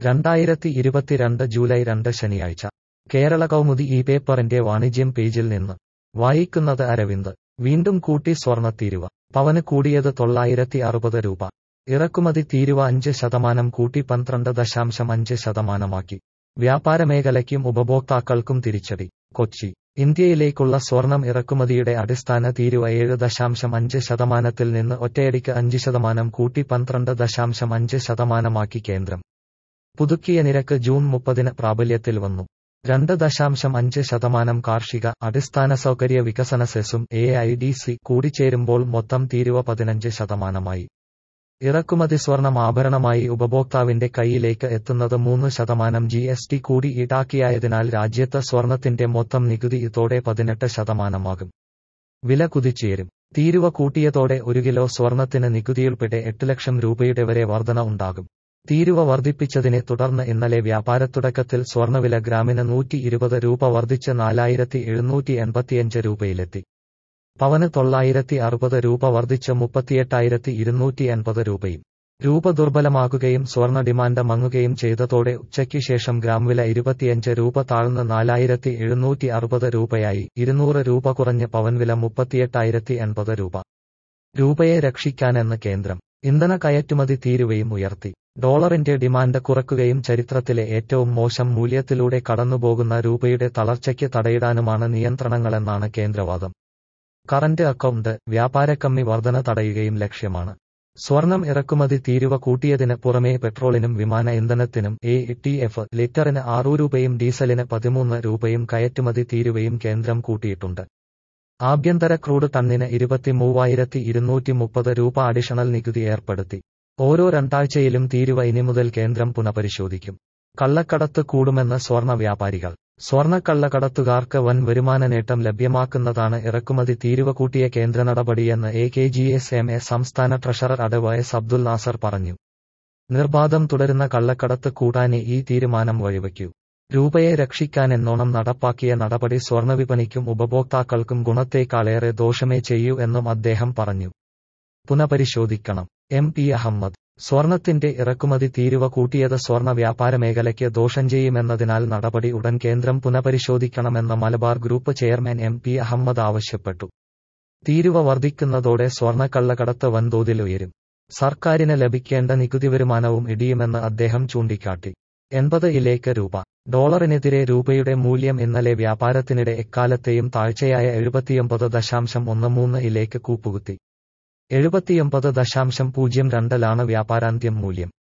രണ്ടായിരത്തി ഇരുപത്തിരണ്ട് ജൂലൈ രണ്ട് ശനിയാഴ്ച കേരള കൗമുദി ഈ പേപ്പറിന്റെ വാണിജ്യം പേജിൽ നിന്ന് വായിക്കുന്നത് അരവിന്ദ് വീണ്ടും കൂട്ടി സ്വർണ്ണ തീരുവ പവന് കൂടിയത് തൊള്ളായിരത്തി അറുപത് രൂപ ഇറക്കുമതി തീരുവ അഞ്ച് ശതമാനം കൂട്ടി പന്ത്രണ്ട് ദശാംശം അഞ്ച് ശതമാനമാക്കി വ്യാപാര മേഖലയ്ക്കും ഉപഭോക്താക്കൾക്കും തിരിച്ചടി കൊച്ചി ഇന്ത്യയിലേക്കുള്ള സ്വർണം ഇറക്കുമതിയുടെ അടിസ്ഥാന തീരുവ ഏഴ് ദശാംശം അഞ്ച് ശതമാനത്തിൽ നിന്ന് ഒറ്റയടിക്ക് അഞ്ച് ശതമാനം കൂട്ടി പന്ത്രണ്ട് ദശാംശം അഞ്ച് ശതമാനമാക്കി കേന്ദ്രം പുതുക്കിയ നിരക്ക് ജൂൺ മുപ്പതിന് പ്രാബല്യത്തിൽ വന്നു രണ്ട് ദശാംശം അഞ്ച് ശതമാനം കാർഷിക അടിസ്ഥാന സൗകര്യ വികസന സെസും എ ഐ ഡി സി കൂടിച്ചേരുമ്പോൾ മൊത്തം തീരുവ പതിനഞ്ച് ശതമാനമായി ഇറക്കുമതി സ്വർണം ആഭരണമായി ഉപഭോക്താവിന്റെ കൈയിലേക്ക് എത്തുന്നത് മൂന്ന് ശതമാനം ജി എസ് ടി കൂടി ഈടാക്കിയായതിനാൽ രാജ്യത്ത് സ്വർണത്തിന്റെ മൊത്തം നികുതി ഇതോടെ പതിനെട്ട് ശതമാനമാകും വില കുതിച്ചുയരും തീരുവ കൂട്ടിയതോടെ ഒരു കിലോ സ്വർണത്തിന് നികുതിയുൾപ്പെടെ എട്ട് ലക്ഷം രൂപയുടെ വരെ വർധന ഉണ്ടാകും തീരുവ വർദ്ധിപ്പിച്ചതിനെ തുടർന്ന് ഇന്നലെ വ്യാപാരത്തുടക്കത്തിൽ സ്വർണ്ണവില ഗ്രാമിന് നൂറ്റി ഇരുപത് രൂപ വർദ്ധിച്ച് നാലായിരത്തി എഴുന്നൂറ്റി എൺപത്തിയഞ്ച് രൂപയിലെത്തി പവന് തൊള്ളായിരത്തി അറുപത് രൂപ വർദ്ധിച്ച് മുപ്പത്തിയെട്ടായിരത്തി ഇരുന്നൂറ്റി എൺപത് രൂപയും രൂപ ദുർബലമാകുകയും സ്വർണ്ണ ഡിമാൻഡ് മങ്ങുകയും ചെയ്തതോടെ ഉച്ചയ്ക്ക് ശേഷം ഗ്രാം വില ഇരുപത്തിയഞ്ച് രൂപ താഴ്ന്ന് നാലായിരത്തി എഴുന്നൂറ്റി അറുപത് രൂപയായി ഇരുന്നൂറ് രൂപ കുറഞ്ഞ് പവൻ വില മുപ്പത്തിയെട്ടായിരത്തി എൺപത് രൂപ രൂപയെ രക്ഷിക്കാനെന്ന് കേന്ദ്രം ഇന്ധന കയറ്റുമതി തീരുവയും ഉയർത്തി ഡോളറിന്റെ ഡിമാൻഡ് കുറയ്ക്കുകയും ചരിത്രത്തിലെ ഏറ്റവും മോശം മൂല്യത്തിലൂടെ കടന്നുപോകുന്ന രൂപയുടെ തളർച്ചയ്ക്ക് തടയിടാനുമാണ് നിയന്ത്രണങ്ങളെന്നാണ് കേന്ദ്രവാദം കറന്റ് അക്കൗണ്ട് വ്യാപാരക്കമ്മി വർധന തടയുകയും ലക്ഷ്യമാണ് സ്വർണം ഇറക്കുമതി തീരുവ കൂട്ടിയതിന് പുറമേ പെട്രോളിനും വിമാന ഇന്ധനത്തിനും എ ടി എഫ് ലിറ്ററിന് ആറു രൂപയും ഡീസലിന് പതിമൂന്ന് രൂപയും കയറ്റുമതി തീരുവയും കേന്ദ്രം കൂട്ടിയിട്ടുണ്ട് ആഭ്യന്തര ക്രൂഡ് ടണ്ണിന് ഇരുപത്തിമൂവായിരത്തി ഇരുന്നൂറ്റി മുപ്പത് രൂപ അഡീഷണൽ നികുതി ഏർപ്പെടുത്തി ഓരോ രണ്ടാഴ്ചയിലും തീരുവ ഇനി മുതൽ കേന്ദ്രം പുനഃപരിശോധിക്കും കള്ളക്കടത്ത് കൂടുമെന്ന് സ്വർണ വ്യാപാരികൾ സ്വർണ്ണക്കള്ളക്കടത്തുകാർക്ക് വൻ വരുമാന നേട്ടം ലഭ്യമാക്കുന്നതാണ് ഇറക്കുമതി തീരുവ കൂട്ടിയ കേന്ദ്ര നടപടിയെന്ന് A K G S M A സംസ്ഥാന ട്രഷറർ അഡവൈസ് അബ്ദുൽ നാസർ പറഞ്ഞു നിർബാധം തുടരുന്ന കള്ളക്കടത്ത് കൂടാനേ ഈ തീരുമാനം വഴിവെക്കൂ രൂപയെ രക്ഷിക്കാനെന്നോണം നടപ്പാക്കിയ നടപടി സ്വർണ്ണവിപണിക്കും ഉപഭോക്താക്കൾക്കും ഗുണത്തേക്കാളേറെ ദോഷമേ ചെയ്യൂ എന്നും അദ്ദേഹം പറഞ്ഞു പുനഃപരിശോധിക്കണം എം പി അഹമ്മദ് സ്വർണത്തിന്റെ ഇറക്കുമതി തീരുവ കൂട്ടിയത് സ്വർണ വ്യാപാര മേഖലയ്ക്ക് ദോഷം ചെയ്യുമെന്നതിനാൽ നടപടി ഉടൻ കേന്ദ്രം പുനഃപരിശോധിക്കണമെന്ന് Malabar group chairman M P Ahmed ആവശ്യപ്പെട്ടു തീരുവ വർദ്ധിക്കുന്നതോടെ സ്വർണ്ണക്കള്ളക്കടത്ത് വൻതോതിൽ ഉയരും സർക്കാരിന് ലഭിക്കേണ്ട നികുതി വരുമാനവും ഇടിയുമെന്ന് അദ്ദേഹം ചൂണ്ടിക്കാട്ടി എൺപത് ഇലേക്ക് രൂപ ഡോളറിനെതിരെ രൂപയുടെ മൂല്യം ഇന്നലെ വ്യാപാരത്തിനിടെ എക്കാലത്തെയും താഴ്ചയായ എഴുപത്തിയൊമ്പത് ദശാംശം ഒന്ന് മൂന്ന് ഇലേക്ക് കൂപ്പുകുത്തി എഴുപത്തിയൊമ്പത് ദശാംശം പൂജ്യം രണ്ടിലാണ് വ്യാപാരാന്ത്യം മൂല്യം